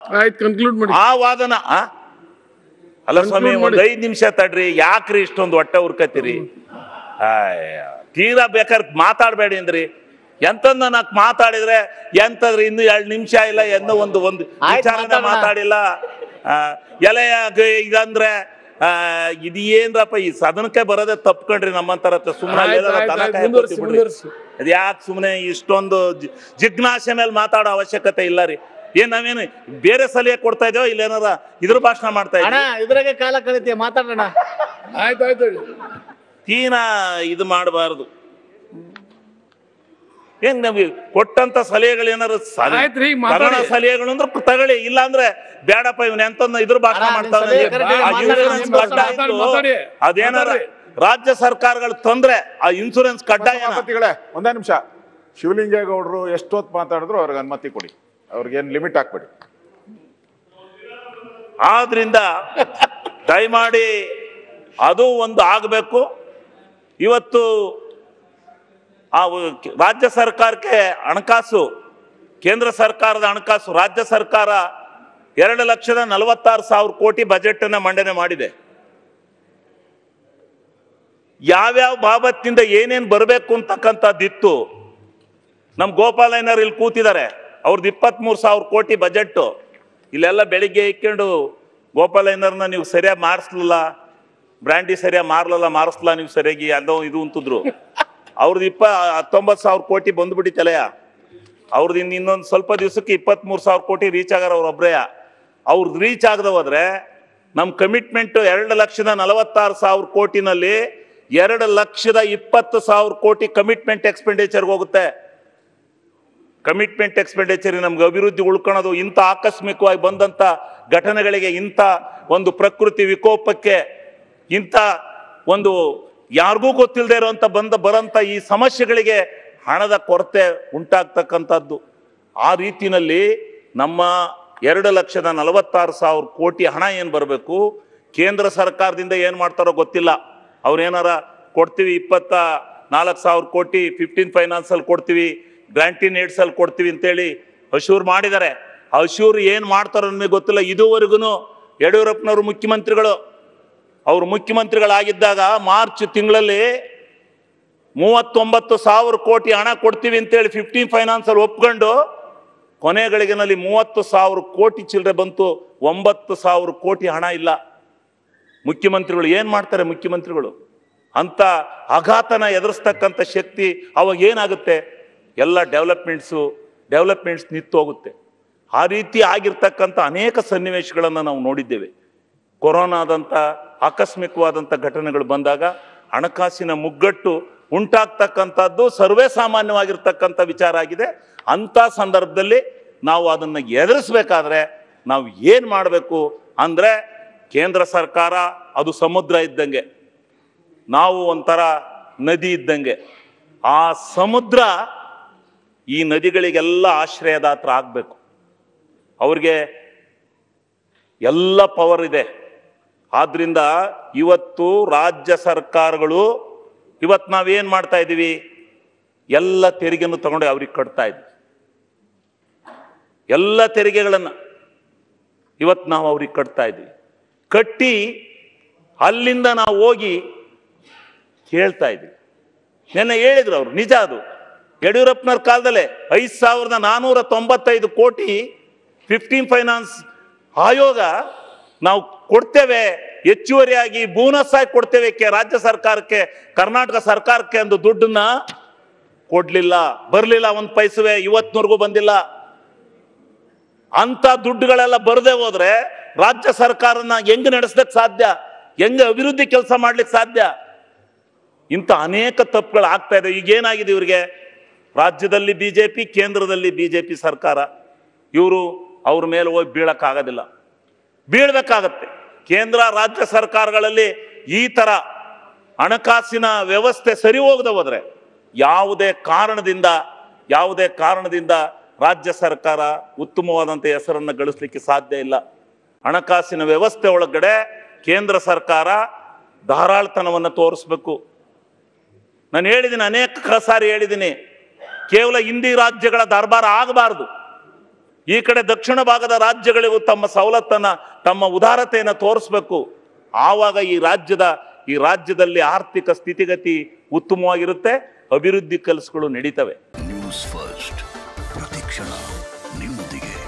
ಆಯ್ತು ಕನ್ಕ್ಲೂಡ್ ಮಾಡಿ ಆ ವಾದನ ಆ? ಅಲ್ಲ ಸ್ವಾಮಿ Conclude ಒಂದ್ ಮಾಡಿ. ಐದ್ ನಿಮಿಷ ತಡ್ರಿ ಯಾಕ್ರಿ ಇಷ್ಟೊಂದು ಹೊಟ್ಟೆ ಉರ್ಕತ್ತೀರಿ ಆಯ್ಯ, ತೀರಾ ಬೇಕಾದ್ರೆ ಮಾತಾಡ್ಬೇಡಿ ಅಂದ್ರಿ ಎಂತಂದ ನಾಕ್ ಮಾತಾಡಿದ್ರೆ ಎಂತದ್ರಿ ಇನ್ನು ಎರಡ್ ನಿಮಿಷ ಇಲ್ಲ ಎಂದ ಒಂದು ಒಂದು ಆಯ್ತ್ ವಿಚಾರನೆ ಮಾತಾಡೋಣ. ಮಾತಾಡಿಲ್ಲ ಆ, ಎಲೆಯ ಗ- ಇದಂದ್ರೆ ಆ, ಇದು ಏನ್ರಪ್ಪ ಈ ಸದನಕ್ಕೆ ಬರೋದೇ ತಪ್ಕೊಂಡ್ರಿ ನಮ್ಮಂತರ ಸುಮ್ಮನೆ ಆಯ್ತ್, ಆಯ್ತ್, ಆಯ್ತ್, ಮುಂದುವರ್ಸಿ, ಮುಂದುವರ್ಸಿ. ಅದ್ ಯಾಕೆ ಸುಮ್ಮನೆ ಇಷ್ಟೊಂದು ಜಿ- ಜಿಜ್ಞಾಸೆ ಮೇಲೆ ಮಾತಾಡೋ ಅವಶ್ಯಕತೆ ಇಲ್ಲ ರೀ ಏನ್ ನಾವೇನು ಬೇರೆ ಸಲಹೆ ಕೊಡ್ತಾ ಇದೀವೋ ಇಲ್ಲ ಏನಾರ ಇದ್ರ ಭಾಷಣ ಮಾಡ್ತಾ ಅಣ್ಣ ಇದೀವಿ ಇದ್ರಾಗೆ ಕಾಲ ಕಳಿತೀಯ ಮಾತಾಡೋಣ ಆಯ್ತು ಆಯ್ತು ತೀನಾ ಇದು ಮಾಡಬಾರದು ಏನ್ ನಮಗೆ ಕೊಟ್ಟಂತ ಸಲಹೆಗಳು ಏನಾರು ಸಲ- ಆಯ್ತ್ರಿ, ಮಾತಾಡಿ. ತಗೊಳ್ಳೋ ಸಲಹೆಗಳು ಅಂದ್ರೆ ತಗೊಳ್ಳಿ ಇಲ್ಲ ಅಂದ್ರೆ ಬೇಡಪ್ಪ ಇವನ್ ಎಂತಂದ ಇದ್ರ ಭಾಷಣ ಅಣ್ಣ, ಮಾಡ್ತಾನೆ ನಿಮ್ ಸಲಹೆ ಕರೆಕ್ಟ್ ಆ ಮಾತಾಡಿ, ಇನ್ಸೂರೆನ್ಸ್ ಮಾತಾಡಿ, ಕಡ್ಡಾಯ ಮಾತಾಡಿ. ಇದ್ದು ಅದೇನಾರ ಮಾತಾಡಿ. ರಾಜ್ಯ ಸರ್ಕಾರಗಳು ತಂದ್ರೆ ಆ ಇನ್ಸೂರೆನ್ಸ್ ಕಡ್ಡಾಯ ಸಭಾಪತಿಗಳೇ ಒಂದೇ ನಿಮಿಷ ಶಿವಲಿಂಗೇಗೌಡರು ಎಷ್ಟೊತ್ತು ಮಾತಾಡಿದ್ರು ಅವ್ರಿಗೆ ಅನುಮತಿ ಕೊಡಿ ಅವ್ರಿಗೇನು ಲಿಮಿಟ್ ಹಾಕ್ಬೇಡಿ ಆದ್ರಿಂದ ದಯಮಾಡಿ ಅದು ಒಂದು ಆಗಬೇಕು ಇವತ್ತು ಆ ವ- ರಾಜ್ಯ ಸರ್ಕಾರಕ್ಕೆ ಹಣಕಾಸು ಕೇಂದ್ರ ಸರ್ಕಾರದ ಹಣಕಾಸು ರಾಜ್ಯ ಸರ್ಕಾರ ಎರಡು ಲಕ್ಷದ ನಲವತ್ತಾರು ಸಾವಿರ ಕೋಟಿ ಬಜೆಟ್ ಅನ್ನ ಮಂಡನೆ ಮಾಡಿದೆ ಯಾವ್ಯಾವ ಬಾಬತ್ತಿಂದ ಏನೇನ್ ಬರಬೇಕು ಅಂತಕ್ಕಂಥದ್ದಿತ್ತು ನಮ್ ಗೋಪಾಲಯ್ಯನವ್ರು ಇಲ್ಲಿ ಕೂತಿದ್ದಾರೆ ಅವ್ರದ್ದು ಇಪ್ಪತ್ಮೂರು ಸಾವಿರ ಕೋಟಿ ಬಜೆಟ್ ಇಲ್ಲೆಲ್ಲ ಬೆಳಿಗ್ಗೆ ಇಕ್ಕೊಂಡು ಗೋಪಾಲಯ್ಯನವ್ರನ್ನ ನೀವು ಸರಿಯಾಗಿ ಮಾಡಿಸ್ಲಿಲ್ಲ ಬ್ರ್ಯಾಂಡಿ ಸರಿಯಾಗಿ ಮಾರ್ಲಲ್ಲ ಮಾರಿಸ್ಲಾ ನೀವು ಸರಿಯಾಗಿ ಅದೋ ಇದು ಅಂತಿದ್ರು ಅವ್ರದ್ದು ಇಪ್ಪ ಹತ್ತೊಂಬತ್ತು ಸಾವಿರ ಕೋಟಿ ಬಂದ್ಬಿಟ್ಟಿತ್ತಲೆಯ ಅವ್ರದ್ದು ಇನ್ನು ಇನ್ನೊಂದು ಸ್ವಲ್ಪ ದಿವಸಕ್ಕೆ ಇಪ್ಪತ್ಮೂರು ಸಾವಿರ ಕೋಟಿ ರೀಚ್ ಆಗಾರ ಅವ್ರೊಬ್ರೇ ಅವ್ರದ್ದು ರೀಚ್ ಆಗದೆ ಹೋದ್ರೆ ನಮ್ಮ ಕಮಿಟ್ಮೆಂಟ್ ಎರಡು ಲಕ್ಷದ ನಲವತ್ತಾರು ಸಾವಿರ ಕೋಟಿನಲ್ಲಿ ಎರಡು ಲಕ್ಷದ ಇಪ್ಪತ್ತು ಸಾವಿರ ಕೋಟಿ ಕಮಿಟ್ಮೆಂಟ್ ಎಕ್ಸ್ಪೆಂಡಿಚರ್ಗೆ ಹೋಗುತ್ತೆ ಕಮಿಟ್ಮೆಂಟ್ ಎಕ್ಸ್ಪೆಂಡಿಚರ್ ನಮ್ಗೆ ಅಭಿವೃದ್ಧಿ ಉಳ್ಕೊಳ್ಳೋದು ಇಂಥ ಆಕಸ್ಮಿಕವಾಗಿ ಬಂದಂತ ಘಟನೆಗಳಿಗೆ ಇಂಥ ಒಂದು ಪ್ರಕೃತಿ ವಿಕೋಪಕ್ಕೆ ಇಂಥ ಒಂದು ಯಾರಿಗೂ ಗೊತ್ತಿಲ್ಲದೆ ಇರುವಂತ ಬಂದ ಬರಂತ ಈ ಸಮಸ್ಯೆಗಳಿಗೆ ಹಣದ ಕೊರತೆ ಉಂಟಾಗ್ತಕ್ಕಂಥದ್ದು ಆ ರೀತಿನಲ್ಲಿ ನಮ್ಮ ಎರಡು ಲಕ್ಷದ ನಲವತ್ತಾರು ಸಾವಿರ ಕೋಟಿ ಹಣ ಏನು ಬರಬೇಕು ಕೇಂದ್ರ ಸರ್ಕಾರದಿಂದ ಏನು ಮಾಡ್ತಾರೋ ಗೊತ್ತಿಲ್ಲ ಅವ್ರೇನಾರ ಕೊಡ್ತೀವಿ ಇಪ್ಪತ್ತ ನಾಲ್ಕು ಸಾವಿರ ಕೋಟಿ ಫಿಫ್ಟೀನ್ ಫೈನಾನ್ಸಲ್ಲಿ ಕೊಡ್ತೀವಿ ಗ್ರಾಂಟಿನ್ ಏಡ್ಸಲ್ಲಿ ಕೊಡ್ತೀವಿ ಅಂತೇಳಿ ಅಶೂರ್ ಮಾಡಿದ್ದಾರೆ ಅಶೂರ್ ಏನು ಮಾಡ್ತಾರೋ ನಮಗೆ ಗೊತ್ತಿಲ್ಲ ಇದುವರೆಗೂ ಯಡಿಯೂರಪ್ಪನವರು ಮುಖ್ಯಮಂತ್ರಿಗಳು ಅವರು ಮುಖ್ಯಮಂತ್ರಿಗಳಾಗಿದ್ದಾಗ ಮಾರ್ಚ್ ತಿಂಗಳಲ್ಲಿ ಮೂವತ್ತೊಂಬತ್ತು ಸಾವಿರ ಕೋಟಿ ಹಣ ಕೊಡ್ತೀವಿ ಅಂತೇಳಿ ಫಿಫ್ಟೀನ್ ಫೈನಾನ್ಸಲ್ಲಿ ಒಪ್ಕೊಂಡು ಕೊನೆ ಗಳಿಗೆನಲ್ಲಿ ಮೂವತ್ತು ಸಾವಿರ ಕೋಟಿ ಚಿಲ್ಲರೆ ಬಂತು ಒಂಬತ್ತು ಸಾವಿರ ಕೋಟಿ ಹಣ ಇಲ್ಲ ಮುಖ್ಯಮಂತ್ರಿಗಳು ಏನ್ ಮಾಡ್ತಾರೆ ಮುಖ್ಯಮಂತ್ರಿಗಳು ಅಂತ ಆಘಾತನ ಎದುರಿಸ್ತಕ್ಕಂಥ ಶಕ್ತಿ ಅವಾಗ ಏನಾಗುತ್ತೆ ಎಲ್ಲ ಡೆವಲಪ್ಮೆಂಟ್ಸು ಡೆವಲಪ್ಮೆಂಟ್ಸ್ ನಿಂತು ಹೋಗುತ್ತೆ ಆ ರೀತಿ ಆಗಿರ್ತಕ್ಕಂಥ ಅನೇಕ ಸನ್ನಿವೇಶಗಳನ್ನು ನಾವು ನೋಡಿದ್ದೇವೆ ಕೊರೋನಾದಂಥ ಆಕಸ್ಮಿಕವಾದಂಥ ಘಟನೆಗಳು ಬಂದಾಗ ಹಣಕಾಸಿನ ಮುಗ್ಗಟ್ಟು ಉಂಟಾಗ್ತಕ್ಕಂಥದ್ದು ಸರ್ವೇ ಸಾಮಾನ್ಯವಾಗಿರ್ತಕ್ಕಂಥ ವಿಚಾರ ಆಗಿದೆ ಅಂಥ ಸಂದರ್ಭದಲ್ಲಿ ನಾವು ಅದನ್ನು ಎದುರಿಸ್ಬೇಕಾದ್ರೆ ನಾವು ಏನು ಮಾಡಬೇಕು ಅಂದರೆ ಕೇಂದ್ರ ಸರ್ಕಾರ ಅದು ಸಮುದ್ರ ಇದ್ದಂಗೆ ನಾವು ಒಂಥರ ನದಿ ಇದ್ದಂಗೆ ಆ ಸಮುದ್ರ ಈ ನದಿಗಳಿಗೆಲ್ಲ ಆಶ್ರಯದಾತ್ರ ಆಗಬೇಕು ಅವ್ರಿಗೆ ಎಲ್ಲ ಪವರ್ ಇದೆ ಆದ್ರಿಂದ ಇವತ್ತು ರಾಜ್ಯ ಸರ್ಕಾರಗಳು ಇವತ್ತು ನಾವೇನ್ ಮಾಡ್ತಾ ಇದ್ದೀವಿ ಎಲ್ಲ ತೆರಿಗೆಯನ್ನು ತಗೊಂಡು ಅವ್ರಿಗೆ ಕಟ್ತಾ ಇದ್ವಿ ಎಲ್ಲ ತೆರಿಗೆಗಳನ್ನ ಇವತ್ತು ನಾವು ಅವ್ರಿಗೆ ಕಟ್ತಾ ಇದ್ವಿ ಕಟ್ಟಿ ಅಲ್ಲಿಂದ ನಾವು ಹೋಗಿ ಕೇಳ್ತಾ ಇದ್ವಿ ನೆನ್ನೆ ಹೇಳಿದ್ರು ಅವ್ರು ನಿಜ ಅದು ಯಡಿಯೂರಪ್ಪನವ್ರ ಕಾಲದಲ್ಲೇ ಐದು ಸಾವಿರದ ನಾನೂರ ತೊಂಬತ್ತೈದು ಕೋಟಿ ಫಿಫ್ಟೀನ್ ಫೈನಾನ್ಸ್ ಆಯೋಗ ನಾವು ಕೊಡ್ತೇವೆ ಹೆಚ್ಚುವರಿಯಾಗಿ ಬೋನಸ್ ಆಗಿ ಕೊಡ್ತೇವೆ ಕೆ ರಾಜ್ಯ ಸರ್ಕಾರಕ್ಕೆ ಕರ್ನಾಟಕ ಸರ್ಕಾರಕ್ಕೆ ಒಂದು ದುಡ್ಡನ್ನ ಕೊಡ್ಲಿಲ್ಲ ಬರ್ಲಿಲ್ಲ ಒಂದ್ ಪೈಸವೆ ಇವತ್ನವರೆಗೂ ಬಂದಿಲ್ಲ ಅಂತ ದುಡ್ಡುಗಳೆಲ್ಲ ಬರದೆ ಹೋದ್ರೆ ರಾಜ್ಯ ಸರ್ಕಾರನ ಹೆಂಗ್ ನಡೆಸ್ಲಿಕ್ಕೆ ಸಾಧ್ಯ ಹೆಂಗ್ ಅಭಿವೃದ್ಧಿ ಕೆಲಸ ಮಾಡ್ಲಿಕ್ಕೆ ಸಾಧ್ಯ ಇಂಥ ಅನೇಕ ತಪ್ಪುಗಳು ಆಗ್ತಾ ಇದೆ ಈಗ ಏನಾಗಿದೆ ಇವ್ರಿಗೆ ರಾಜ್ಯದಲ್ಲಿ ಬಿಜೆಪಿ ಕೇಂದ್ರದಲ್ಲಿ ಬಿಜೆಪಿ ಸರ್ಕಾರ ಇವರು ಅವ್ರ ಮೇಲೆ ಹೋಗಿ ಬೀಳಕ್ಕಾಗೋದಿಲ್ಲ ಬೀಳ್ಬೇಕಾಗತ್ತೆ ಕೇಂದ್ರ ರಾಜ್ಯ ಸರ್ಕಾರಗಳಲ್ಲಿ ಈ ತರ ಹಣಕಾಸಿನ ವ್ಯವಸ್ಥೆ ಸರಿ ಹೋಗದೆ ಹೋದ್ರೆ ಯಾವುದೇ ಕಾರಣದಿಂದ ಯಾವುದೇ ಕಾರಣದಿಂದ ರಾಜ್ಯ ಸರ್ಕಾರ ಉತ್ತಮವಾದಂಥ ಹೆಸರನ್ನು ಗಳಿಸ್ಲಿಕ್ಕೆ ಸಾಧ್ಯ ಇಲ್ಲ ಹಣಕಾಸಿನ ವ್ಯವಸ್ಥೆ ಒಳಗಡೆ ಕೇಂದ್ರ ಸರ್ಕಾರ ಧಾರಾಳತನವನ್ನು ತೋರಿಸ್ಬೇಕು ನಾನು ಹೇಳಿದ್ದೀನಿ ಅನೇಕ ಸಾರಿ ಹೇಳಿದ್ದೀನಿ ಕೇವಲ ಹಿಂದಿ ರಾಜ್ಯಗಳ ದರ್ಬಾರ ಆಗಬಾರ್ದು ಈ ಕಡೆ ದಕ್ಷಿಣ ಭಾಗದ ರಾಜ್ಯಗಳಿಗೂ ತಮ್ಮ ಸವಲತ್ತನ್ನ ತಮ್ಮ ಉದಾರತೆಯನ್ನು ತೋರಿಸ್ಬೇಕು ಆವಾಗ ಈ ರಾಜ್ಯದ ಈ ರಾಜ್ಯದಲ್ಲಿ ಆರ್ಥಿಕ ಸ್ಥಿತಿಗತಿ ಉತ್ತಮವಾಗಿರುತ್ತೆ ಅಭಿವೃದ್ಧಿ ಕೆಲಸಗಳು ನಡೀತವೆ ನ್ಯೂಸ್ ಫಸ್ಟ್ ಪ್ರತಿಕ್ಷಣ ನಿಮ್ಮೊಂದಿಗೆ